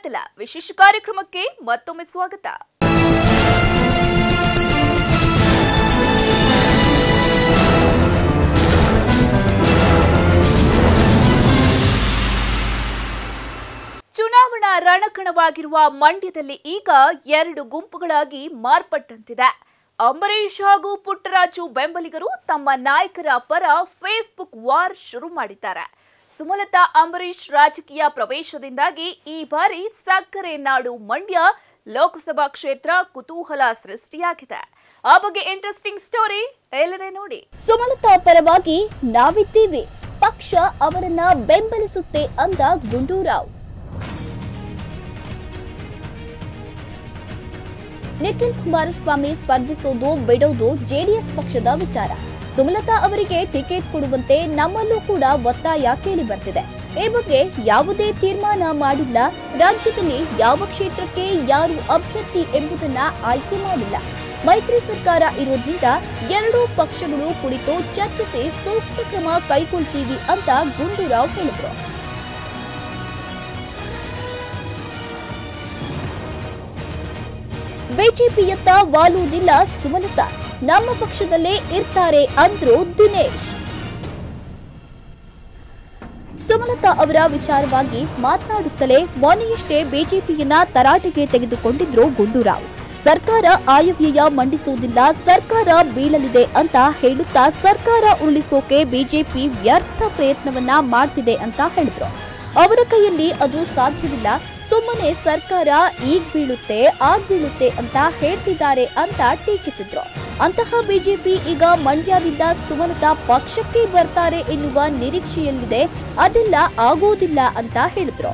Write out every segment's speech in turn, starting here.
ಮಂಗಲ ವಿಶೇಷ ಕಾರ್ಯಕ್ರಮಕ್ಕೆ ಮತ್ತೊಮ್ಮೆ ಸ್ವಾಗತ ಚುನಾವಣಾ ರಣಕಣವಾಗಿರುವ ಮಂಡ್ಯದಲ್ಲಿ ಈಗ ಎರಡು ಗುಂಪುಗಳಾಗಿ ಮಾರ್ಪಟ್ಟಂತಿದೆ ಅಂಬರೀಷ್ ಹಾಗೂ ಪುಟ್ಟರಾಜು ಬೆಂಬಲಿಗರು ತಮ್ಮ ನಾಯಕರ ಪರ ಫೇಸ್ಬುಕ್ ವಾರ್ ಶುರು ಮಾಡಿದ್ದಾರೆ ಸುಮಲತಾ ಅಂಬರೀಷ್ ರಾಜಕೀಯ ಪ್ರವೇಶದಿಂದಾಗಿ ಈ ಬಾರಿ ಸಕ್ಕರೆ ನಾಡು ಮಂಡ್ಯ ಲೋಕಸಭಾ ಕ್ಷೇತ್ರ ಕುತೂಹಲ ಸೃಷ್ಟಿಯಾಗಿದೆ ಆ ಬಗ್ಗೆ ಇಂಟ್ರೆಸ್ಟಿಂಗ್ ಸ್ಟೋರಿ ಎಲ್ಲದೆ ನೋಡಿ ಸುಮಲತಾ ಪರವಾಗಿ ನಾವಿದ್ದೀವಿ ಪಕ್ಷ ಅವರನ್ನ ಬೆಂಬಲಿಸುತ್ತೆ ಅಂದ ಗುಂಡೂರಾವ್ ನಿಖಿಲ್ ಕುಮಾರಸ್ವಾಮಿ ಸ್ಪರ್ಧಿಸೋದು ಬಿಡೋದು ಜೆಡಿಎಸ್ ಪಕ್ಷದ ವಿಚಾರ ಸುಮಲತಾ ಅವರಿಗೆ ಟಿಕೆಟ್ ಕೊಡುವಂತೆ ನಮ್ಮಲ್ಲೂ ಕೂಡ ಒತ್ತಾಯ ಕೇಳಿ ಬರ್ತಿದೆ ಈ ಬಗ್ಗೆ ಯಾವುದೇ ತೀರ್ಮಾನ ಮಾಡಿಲ್ಲ ರಾಜ್ಯದಲ್ಲಿ ಯಾವ ಕ್ಷೇತ್ರಕ್ಕೆ ಯಾರು ಅಭ್ಯರ್ಥಿ ಎಂಬುದನ್ನ ಆಯ್ಕೆ ಮಾಡಿಲ್ಲ ಮೈತ್ರಿ ಸರ್ಕಾರ ಇರೋದ್ರಿಂದ ಎರಡೂ ಪಕ್ಷಗಳು ಕುಳಿತು ಚರ್ಚಿಸಿ ಸೂಕ್ತ ಕ್ರಮ ಕೈಗೊಳ್ತೀವಿ ಅಂತ ಗುಂಡೂರಾವ್ ಹೇಳಿದ್ರು ಬಿಜೆಪಿಯತ್ತ ವಾಲುವುದಿಲ್ಲ ಸುಮಲತಾ ನಮ್ಮ ಪಕ್ಷದಲ್ಲೇ ಇರ್ತಾರೆ ಅಂದ್ರು ದಿನೇಶ್ ಸುಮಲತಾ ಅವರ ವಿಚಾರವಾಗಿ ಮಾತನಾಡುತ್ತಲೇ ಮೊನ್ನೆಯಷ್ಟೇ ಬಿಜೆಪಿಯನ್ನ ತರಾಟೆಗೆ ತೆಗೆದುಕೊಂಡಿದ್ರು ಗುಂಡೂರಾವ್ ಸರ್ಕಾರ ಆಯವ್ಯಯ ಮಂಡಿಸುವುದಿಲ್ಲ ಸರ್ಕಾರ ಬೀಳಲಿದೆ ಅಂತ ಹೇಳುತ್ತಾ ಸರ್ಕಾರ ಉರುಳಿಸೋಕೆ ಬಿಜೆಪಿ ವ್ಯರ್ಥ ಪ್ರಯತ್ನವನ್ನ ಮಾಡ್ತಿದೆ ಅಂತ ಹೇಳಿದ್ರು ಅವರ ಕೈಯಲ್ಲಿ ಅದು ಸಾಧ್ಯವಿಲ್ಲ ಸುಮ್ಮನೆ ಸರ್ಕಾರ ಈಗ ಬೀಳುತ್ತೆ ಆಗ ಬೀಳುತ್ತೆ ಅಂತ ಹೇಳ್ತಿದ್ದಾರೆ ಅಂತ ಟೀಕಿಸಿದ್ರು ಅಂತಹ ಬಿಜೆಪಿ ಈಗ ಮಂಡ್ಯದಿಂದ ಸುಮಲತಾ ಪಕ್ಷಕ್ಕೆ ಬರ್ತಾರೆ ಎನ್ನುವ ನಿರೀಕ್ಷೆಯಲ್ಲಿದೆ ಅದೆಲ್ಲ ಆಗೋದಿಲ್ಲ ಅಂತ ಹೇಳಿದ್ರು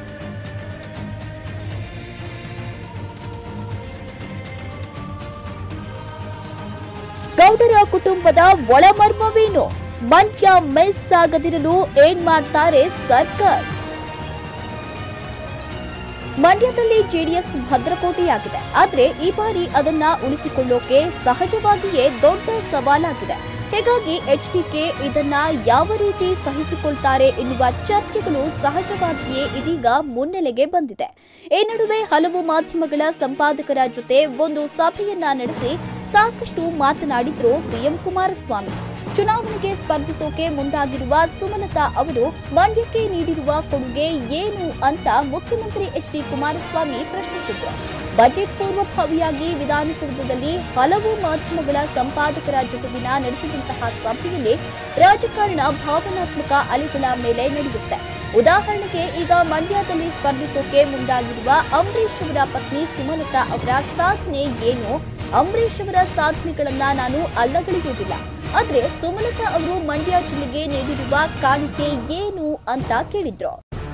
ಗೌಡರ ಕುಟುಂಬದ ಒಳಮರ್ಮವೇನು ಮಂಡ್ಯ ಮಿಸ್ ಆಗದಿರಲು ಏನ್ ಮಾಡ್ತಾರೆ ಸರ್ಕಸ್ ಮಂಡ್ಯದಲ್ಲಿ ಜೆಡಿಎಸ್ ಭದ್ರಕೋಟೆಯಾಗಿದೆ ಆದ್ರೆ ಈ ಬಾರಿ ಅದನ್ನ ಉಳಿಸಿಕೊಳ್ಳೋಕೆ ಸಹಜವಾಗಿಯೇ ದೊಡ್ಡ ಸವಾಲಾಗಿದೆ ಹೀಗಾಗಿ ಎಚ್ಡಿಕೆ ಇದನ್ನ ಯಾವ ರೀತಿ ಸಹಿಸಿಕೊಳ್ತಾರೆ ಎನ್ನುವ ಚರ್ಚೆಗಳು ಸಹಜವಾಗಿಯೇ ಇದೀಗ ಮುನ್ನೆಲೆಗೆ ಬಂದಿದೆ ಈ ನಡುವೆ ಹಲವು ಮಾಧ್ಯಮಗಳ ಸಂಪಾದಕರ ಜೊತೆ ಒಂದು ಸಭೆಯನ್ನ ನಡೆಸಿ ಸಾಕಷ್ಟು ಮಾತನಾಡಿದ್ರು ಸಿಎಂ ಕುಮಾರಸ್ವಾಮಿ ಚುನಾವಣೆಗೆ ಸ್ಪರ್ಧಿಸೋಕೆ ಮುಂದಾಗಿರುವ ಸುಮಲತಾ ಅವರು ಮಂಡ್ಯಕ್ಕೆ ನೀಡಿರುವ ಕೊಡುಗೆ ಏನು ಅಂತ ಮುಖ್ಯಮಂತ್ರಿ ಎಚ್ ಡಿ ಕುಮಾರಸ್ವಾಮಿ ಪ್ರಶ್ನಿಸಿದ್ರು ಬಜೆಟ್ ಪೂರ್ವಭಾವಿಯಾಗಿ ವಿಧಾನಸೌಧದಲ್ಲಿ ಹಲವು ಮಾಧ್ಯಮಗಳ ಸಂಪಾದಕರ ಜೊತೆಗಿನ ನಡೆಸಿದಂತಹ ಸಭೆಯಲ್ಲಿ ರಾಜಕಾರಣ ಭಾವನಾತ್ಮಕ ಅಲೆಗಳ ಮೇಲೆ ನಡೆಯುತ್ತೆ ಉದಾಹರಣೆಗೆ ಈಗ ಮಂಡ್ಯದಲ್ಲಿ ಸ್ಪರ್ಧಿಸೋಕೆ ಮುಂದಾಗಿರುವ ಅಂಬರೀಷ್ ಅವರ ಪತ್ನಿ ಸುಮಲತಾ ಅವರ ಸಾಧನೆ ಏನು ಅಂಬರೀಷ್ ಅವರ ಸಾಧನೆಗಳನ್ನ ನಾನು ಅಲ್ಲಗಳೆಯುವುದಿಲ್ಲ ಆದ್ರೆ ಸುಮಲತಾ ಅವರು ಮಂಡ್ಯ ಜಿಲ್ಲೆಗೆ ನೀಡಿರುವ ಕಾಣಿಕೆ ಏನು ಅಂತ ಕೇಳಿದ್ರು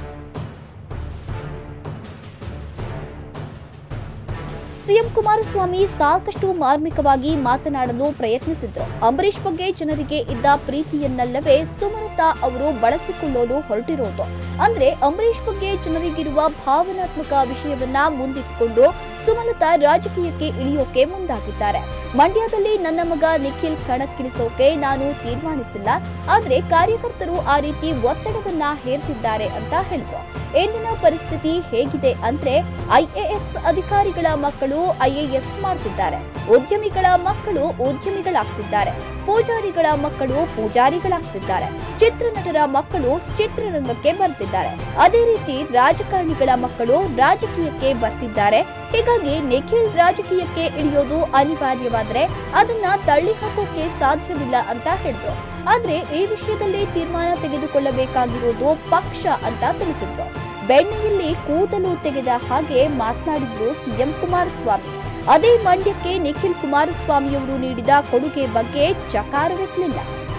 ಸಿಎಂ ಕುಮಾರಸ್ವಾಮಿ ಸಾಕಷ್ಟು ಮಾರ್ಮಿಕವಾಗಿ ಮಾತನಾಡಲು ಪ್ರಯತ್ನಿಸಿದ್ರು ಅಂಬರೀಷ್ ಬಗ್ಗೆ ಜನರಿಗೆ ಇದ್ದ ಪ್ರೀತಿಯನ್ನಲ್ಲವೇ ಸುಮಲತಾ ಅವರು ಬಳಸಿಕೊಳ್ಳಲು ಹೊರಟಿರೋದು ಅಂದ್ರೆ ಅಂಬರೀಷ್ ಬಗ್ಗೆ ಜನರಿಗಿರುವ ಭಾವನಾತ್ಮಕ ವಿಷಯವನ್ನ ಮುಂದಿಟ್ಟುಕೊಂಡು ಸುಮಲತಾ ರಾಜಕೀಯಕ್ಕೆ ಇಳಿಯೋಕೆ ಮುಂದಾಗಿದ್ದಾರೆ ಮಂಡ್ಯದಲ್ಲಿ ನನ್ನ ಮಗ ನಿಖಿಲ್ ಕಣಕ್ಕಿಳಿಸೋಕೆ ನಾನು ತೀರ್ಮಾನಿಸಿಲ್ಲ ಆದ್ರೆ ಕಾರ್ಯಕರ್ತರು ಆ ರೀತಿ ಒತ್ತಡವನ್ನ ಹೇರ್ತಿದ್ದಾರೆ ಅಂತ ಹೇಳಿದ್ರು ಇಂದಿನ ಪರಿಸ್ಥಿತಿ ಹೇಗಿದೆ ಅಂದ್ರೆ ಐಎಎಸ್ ಅಧಿಕಾರಿಗಳ ಮಕ್ಕಳು ಐಎಎಸ್ ಮಾಡ್ತಿದ್ದಾರೆ ಉದ್ಯಮಿಗಳ ಮಕ್ಕಳು ಉದ್ಯಮಿಗಳಾಗ್ತಿದ್ದಾರೆ ಪೂಜಾರಿಗಳ ಮಕ್ಕಳು ಪೂಜಾರಿಗಳಾಗ್ತಿದ್ದಾರೆ ಚಿತ್ರನಟರ ಮಕ್ಕಳು ಚಿತ್ರರಂಗಕ್ಕೆ ಬರ್ತಿದ್ದಾರೆ ಅದೇ ರೀತಿ ರಾಜಕಾರಣಿಗಳ ಮಕ್ಕಳು ರಾಜಕೀಯಕ್ಕೆ ಬರ್ತಿದ್ದಾರೆ ಹೀಗಾಗಿ ನಿಖಿಲ್ ರಾಜಕೀಯಕ್ಕೆ ಇಳಿಯೋದು ಅನಿವಾರ್ಯವಾದ್ರೆ ಅದನ್ನ ತಳ್ಳಿ ಹಾಕೋಕೆ ಸಾಧ್ಯವಿಲ್ಲ ಅಂತ ಹೇಳಿದ್ರು ಆದ್ರೆ ಈ ವಿಷಯದಲ್ಲಿ ತೀರ್ಮಾನ ತೆಗೆದುಕೊಳ್ಳಬೇಕಾಗಿರೋದು ಪಕ್ಷ ಅಂತ ತಿಳಿಸಿದ್ರು ಬೆಣ್ಣೆಯಲ್ಲಿ ಕೂದಲು ತೆಗೆದ ಹಾಗೆ ಮಾತನಾಡಿದ್ರು ಸಿಎಂ ಕುಮಾರಸ್ವಾಮಿ ಅದೇ ಮಂಡ್ಯಕ್ಕೆ ನಿಖಿಲ್ ಕುಮಾರಸ್ವಾಮಿಯವರು ನೀಡಿದ ಕೊಡುಗೆ ಬಗ್ಗೆ ಚಕಾರವೆತ್ತಲಿಲ್ಲ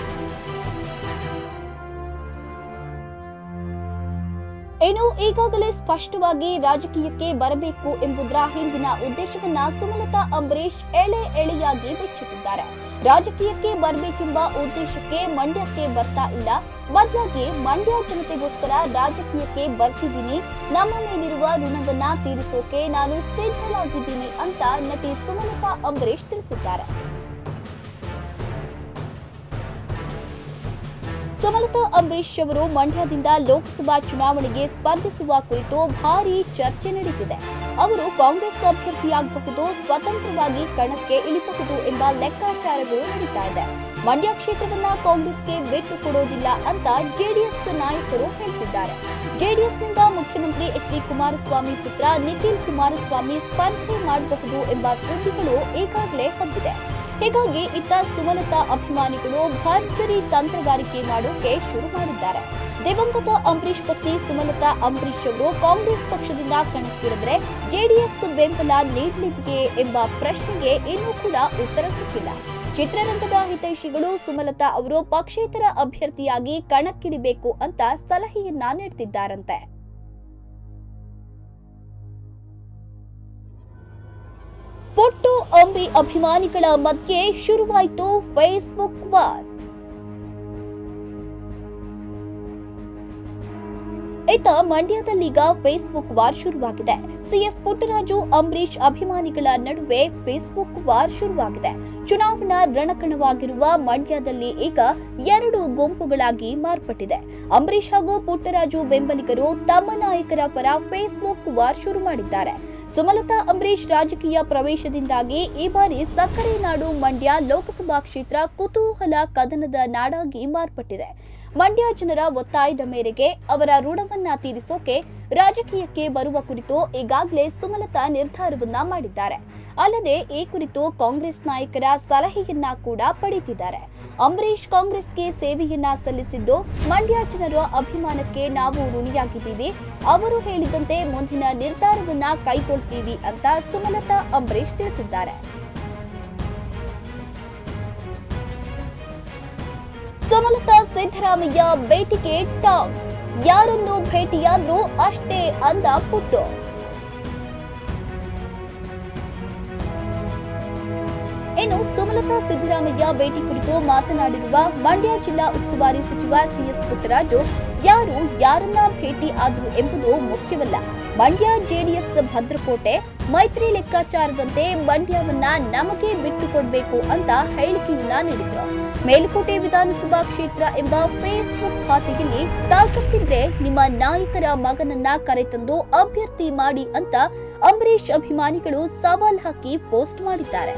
ಏನು ಈಗಾಗಲೇ ಸ್ಪಷ್ಟವಾಗಿ ರಾಜಕೀಯಕ್ಕೆ ಬರಬೇಕು ಎಂಬುದರ ಹಿಂದಿನ ಉದ್ದೇಶವನ್ನ ಸುಮಲತಾ ಅಂಬರೀಷ್ ಎಳೆ ಎಳೆಯಾಗಿ ಬಿಚ್ಚಿಟ್ಟಿದ್ದಾರೆ ರಾಜಕೀಯಕ್ಕೆ ಬರಬೇಕೆಂಬ ಉದ್ದೇಶಕ್ಕೆ ಮಂಡ್ಯಕ್ಕೆ ಬರ್ತಾ ಇಲ್ಲ ಬದಲಾಗಿ ಮಂಡ್ಯ ಜನತೆಗೋಸ್ಕರ ರಾಜಕೀಯಕ್ಕೆ ಬರ್ತಿದ್ದೀನಿ ನಮ್ಮ ಮೇಲಿರುವ ಋಣವನ್ನ ತೀರಿಸೋಕೆ ನಾನು ಸಿದ್ಧನಾಗಿದ್ದೀನಿ ಅಂತ ನಟಿ ಸುಮಲತಾ ಅಂಬರೀಷ್ ತಿಳಿಸಿದ್ದಾರೆ ಸುಮಲತಾ ಅಂಬರೀಶ್ ಅವರು ಮಂಡ್ಯದಿಂದ ಲೋಕಸಭಾ ಚುನಾವಣೆಗೆ ಸ್ಪರ್ಧಿಸುವ ಕುರಿತು ಭಾರೀ ಚರ್ಚೆ ನಡೆದಿದೆ ಅವರು ಕಾಂಗ್ರೆಸ್ ಅಭ್ಯರ್ಥಿಯಾಗಬಹುದು ಸ್ವತಂತ್ರವಾಗಿ ಕಣಕ್ಕೆ ಇಳಿಬಹುದು ಎಂಬ ಲೆಕ್ಕಾಚಾರಗಳು ನಡೀತಾ ಇದೆ ಮಂಡ್ಯ ಕ್ಷೇತ್ರವನ್ನ ಕಾಂಗ್ರೆಸ್ಗೆ ಬಿಟ್ಟು ಕೊಡೋದಿಲ್ಲ ಅಂತ ಜೆಡಿಎಸ್ ನಾಯಕರು ಹೇಳ್ತಿದ್ದಾರೆ ಜೆಡಿಎಸ್ನಿಂದ ಮುಖ್ಯಮಂತ್ರಿ ಎಚ್ ಡಿ ಕುಮಾರಸ್ವಾಮಿ ಪುತ್ರ ನಿಖಿಲ್ ಕುಮಾರಸ್ವಾಮಿ ಸ್ಪರ್ಧೆ ಮಾಡಬಹುದು ಎಂಬ ಸುದ್ದಿಗಳು ಈಗಾಗಲೇ ಹಬ್ಬಿದೆ ಹೀಗಾಗಿ ಇತ್ತ ಸುಮಲತಾ ಅಭಿಮಾನಿಗಳು ಭರ್ಜರಿ ತಂತ್ರಗಾರಿಕೆ ಮಾಡೋಕೆ ಶುರು ಮಾಡಿದ್ದಾರೆ ದಿವಂಗತ ಅಂಬರೀಶ್ ಪತ್ನಿ ಸುಮಲತಾ ಅಂಬರೀಶ್ ಅವರು ಕಾಂಗ್ರೆಸ್ ಪಕ್ಷದಿಂದ ಕಣಕ್ಕಿಳಿದ್ರೆ ಜೆಡಿಎಸ್ ಬೆಂಬಲ ನೀಡಲಿದೆಯೇ ಎಂಬ ಪ್ರಶ್ನೆಗೆ ಇನ್ನೂ ಕೂಡ ಉತ್ತರ ಸಿಕ್ಕಿಲ್ಲ ಚಿತ್ರರಂಗದ ಹಿತೈಷಿಗಳು ಸುಮಲತಾ ಅವರು ಪಕ್ಷೇತರ ಅಭ್ಯರ್ಥಿಯಾಗಿ ಕಣಕ್ಕಿಳಿಬೇಕು ಅಂತ ಸಲಹೆಯನ್ನ ನೀಡ್ತಿದ್ದಾರಂತೆ ಪುಟ್ಟು ಅಂಬಿ ಅಭಿಮಾನಿಗಳ ಮಧ್ಯೆ ಶುರುವಾಯಿತು ಫೇಸ್ಬುಕ್ ವಾರ್ ಇತ್ತ ಮಂಡ್ಯದಲ್ಲೀಗ ಫೇಸ್ಬುಕ್ ವಾರ್ ಶುರುವಾಗಿದೆ ಸಿಎಸ್ ಪುಟ್ಟರಾಜು ಅಂಬರೀಶ್ ಅಭಿಮಾನಿಗಳ ನಡುವೆ ಫೇಸ್ಬುಕ್ ವಾರ್ ಶುರುವಾಗಿದೆ ಚುನಾವಣಾ ರಣಕಣವಾಗಿರುವ ಮಂಡ್ಯದಲ್ಲಿ ಈಗ ಎರಡು ಗುಂಪುಗಳಾಗಿ ಮಾರ್ಪಟ್ಟಿದೆ ಅಂಬರೀಶ್ ಹಾಗೂ ಪುಟ್ಟರಾಜು ಬೆಂಬಲಿಗರು ತಮ್ಮ ನಾಯಕರ ಪರ ಫೇಸ್ಬುಕ್ ವಾರ್ ಶುರು ಮಾಡಿದ್ದಾರೆ ಸುಮಲತಾ ಅಂಬರೀಶ್ ರಾಜಕೀಯ ಪ್ರವೇಶದಿಂದಾಗಿ ಈ ಬಾರಿ ಸಕ್ಕರೆ ನಾಡು ಮಂಡ್ಯ ಲೋಕಸಭಾ ಕ್ಷೇತ್ರ ಕುತೂಹಲ ಕದನದ ನಾಡಾಗಿ ಮಾರ್ಪಟ್ಟಿದೆ ಮಂಡ್ಯ ಜನರ ಒತ್ತಾಯದ ಮೇರೆಗೆ ಅವರ ಋಣವನ್ನ ತೀರಿಸೋಕೆ ರಾಜಕೀಯಕ್ಕೆ ಬರುವ ಕುರಿತು ಈಗಾಗಲೇ ಸುಮಲತಾ ನಿರ್ಧಾರವನ್ನ ಮಾಡಿದ್ದಾರೆ ಅಲ್ಲದೆ ಈ ಕುರಿತು ಕಾಂಗ್ರೆಸ್ ನಾಯಕರ ಸಲಹೆಯನ್ನ ಕೂಡ ಪಡೆದಿದ್ದಾರೆ ಅಂಬರೀಶ್ ಕಾಂಗ್ರೆಸ್ಗೆ ಸೇವೆಯನ್ನ ಸಲ್ಲಿಸಿದ್ದು ಮಂಡ್ಯ ಜನರ ಅಭಿಮಾನಕ್ಕೆ ನಾವು ಋಣಿಯಾಗಿದ್ದೀವಿ ಅವರು ಹೇಳಿದಂತೆ ಮುಂದಿನ ನಿರ್ಧಾರವನ್ನ ಕೈಗೊಳ್ತೀವಿ ಅಂತ ಸುಮಲತಾ ಅಂಬರೀಶ್ ತಿಳಿಸಿದ್ದಾರೆ ಸುಮಲತಾ ಸಿದ್ದರಾಮಯ್ಯ ಭೇಟಿಗೆ ಟಾಂಗ್ ಯಾರನ್ನು ಭೇಟಿಯಾದ್ರೂ ಅಷ್ಟೇ ಅಂದ ಪುಟ್ಟು ಇನ್ನು ಸುಮಲತಾ ಸಿದ್ದರಾಮಯ್ಯ ಭೇಟಿ ಕುರಿತು ಮಾತನಾಡಿರುವ ಮಂಡ್ಯ ಜಿಲ್ಲಾ ಉಸ್ತುವಾರಿ ಸಚಿವ ಸಿಎಸ್ ಪುಟ್ಟರಾಜು ಯಾರು ಯಾರನ್ನ ಭೇಟಿ ಆದ್ರು ಎಂಬುದು ಮುಖ್ಯವಲ್ಲ ಮಂಡ್ಯ ಜೆಡಿಎಸ್ ಭದ್ರಕೋಟೆ ಮೈತ್ರಿ ಲೆಕ್ಕಾಚಾರದಂತೆ ಮಂಡ್ಯವನ್ನ ನಮಗೆ ಬಿಟ್ಟುಕೊಡ್ಬೇಕು ಅಂತ ಹೇಳಿಕೆಯನ್ನ ನೀಡಿದ್ರು ಮೇಲುಕೋಟೆ ವಿಧಾನಸಭಾ ಕ್ಷೇತ್ರ ಎಂಬ ಫೇಸ್ಬುಕ್ ಖಾತೆಯಲ್ಲಿ ತಾಕತ್ತಿದ್ರೆ ನಿಮ್ಮ ನಾಯಕರ ಮಗನನ್ನ ಕರೆತಂದು ಅಭ್ಯರ್ಥಿ ಮಾಡಿ ಅಂತ ಅಂಬರೀಶ್ ಅಭಿಮಾನಿಗಳು ಸವಾಲ್ ಹಾಕಿ ಪೋಸ್ಟ್ ಮಾಡಿದ್ದಾರೆ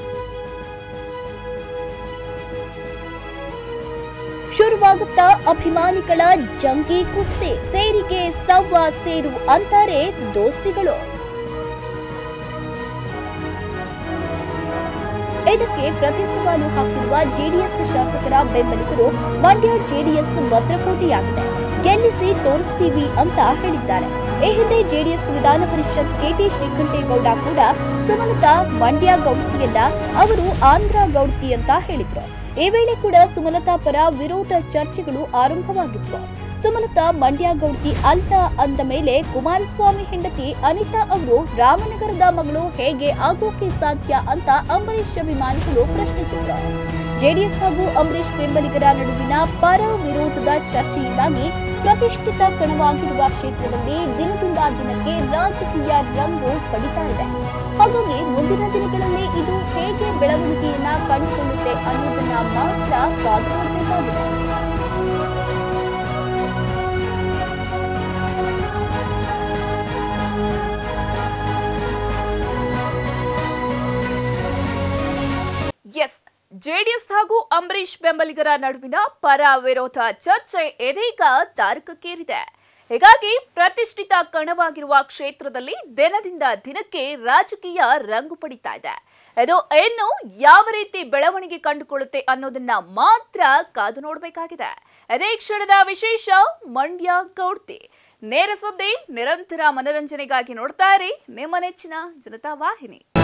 ಶುರುವಾಗುತ್ತಾ ಅಭಿಮಾನಿಗಳ ಜಂಗಿ ಕುಸ್ತಿ ಸೇರಿಗೆ ಸವ್ವ ಸೇರು ಅಂತಾರೆ ದೋಸ್ತಿಗಳು ಇದಕ್ಕೆ ಪ್ರತಿ ಸವಾಲು ಹಾಕಿರುವ ಜೆಡಿಎಸ್ ಶಾಸಕರ ಬೆಂಬಲಿಗರು ಮಂಡ್ಯ ಜೆಡಿಎಸ್ ಭದ್ರಕೋಟೆಯಾಗಿದೆ ಗೆಲ್ಲಿಸಿ ತೋರಿಸ್ತೀವಿ ಅಂತ ಹೇಳಿದ್ದಾರೆ ಈ ಹಿಂದೆ ಜೆಡಿಎಸ್ ವಿಧಾನ ಪರಿಷತ್ ಕೆಟಿ ಶ್ರೀಕಂಠೇಗೌಡ ಕೂಡ ಸುಮಲತಾ ಮಂಡ್ಯ ಗೌಡ್ತಿಯಲ್ಲ ಅವರು ಆಂಧ್ರ ಗೌಡ್ತಿ ಅಂತ ಹೇಳಿದ್ರು ಈ ವೇಳೆ ಕೂಡ ಸುಮಲತಾ ಪರ ವಿರೋಧ ಚರ್ಚೆಗಳು ಆರಂಭವಾಗಿದ್ವು ಸುಮಲತಾ ಮಂಡ್ಯ ಗೌಡ್ತಿ ಅಲ್ಲ ಅಂದ ಮೇಲೆ ಕುಮಾರಸ್ವಾಮಿ ಹೆಂಡತಿ ಅನಿತಾ ಅವರು ರಾಮನಗರದ ಮಗಳು ಹೇಗೆ ಆಗೋಕೆ ಸಾಧ್ಯ ಅಂತ ಅಂಬರೀಶ್ ಅಭಿಮಾನಿಗಳು ಪ್ರಶ್ನಿಸಿದ್ರು ಜೆಡಿಎಸ್ ಹಾಗೂ ಅಂಬರೀಶ್ ಬೆಂಬಲಿಗರ ನಡುವಿನ ಪರ ವಿರೋಧದ ಚರ್ಚೆಯಿಂದಾಗಿ ಪ್ರತಿಷ್ಠಿತ ಕಣವಾಗಿರುವ ಕ್ಷೇತ್ರದಲ್ಲಿ ದಿನದಿಂದ ದಿನಕ್ಕೆ ರಾಜಕೀಯ ರಂಗು ಪಡಿತಾ ಇದೆ ಹಾಗಾಗಿ ಮುಂದಿನ ದಿನಗಳಲ್ಲಿ ಇದು ಹೇಗೆ ಬೆಳವಣಿಗೆಯನ್ನ ಕಂಡುಕೊಳ್ಳುತ್ತೆ ಅನ್ನೋದನ್ನ ಮಾತ್ರ ಕಾದು ನೋಡಬೇಕಾಗಿದೆ ಎಸ್ ಜೆಡಿಎಸ್ ಹಾಗೂ ಅಂಬರೀಶ್ ಬೆಂಬಲಿಗರ ನಡುವಿನ ಪರ ವಿರೋಧ ಚರ್ಚೆ ಇದೀಗ ತಾರಕಕ್ಕೇರಿದೆ ಹೀಗಾಗಿ ಪ್ರತಿಷ್ಠಿತ ಕಣವಾಗಿರುವ ಕ್ಷೇತ್ರದಲ್ಲಿ ದಿನದಿಂದ ದಿನಕ್ಕೆ ರಾಜಕೀಯ ರಂಗು ಪಡಿತಾ ಇದೆ ಇದು ಇನ್ನು ಯಾವ ರೀತಿ ಬೆಳವಣಿಗೆ ಕಂಡುಕೊಳ್ಳುತ್ತೆ ಅನ್ನೋದನ್ನ ಮಾತ್ರ ಕಾದು ನೋಡಬೇಕಾಗಿದೆ ಅದೇ ಕ್ಷಣದ ವಿಶೇಷ ಮಂಡ್ಯ ಗೌಡ್ತಿ ನೇರ ಸುದ್ದಿ ನಿರಂತರ ಮನರಂಜನೆಗಾಗಿ ನೋಡ್ತಾ ಇರಿ ನಿಮ್ಮ ನೆಚ್ಚಿನ ಜನತಾ ವಾಹಿನಿ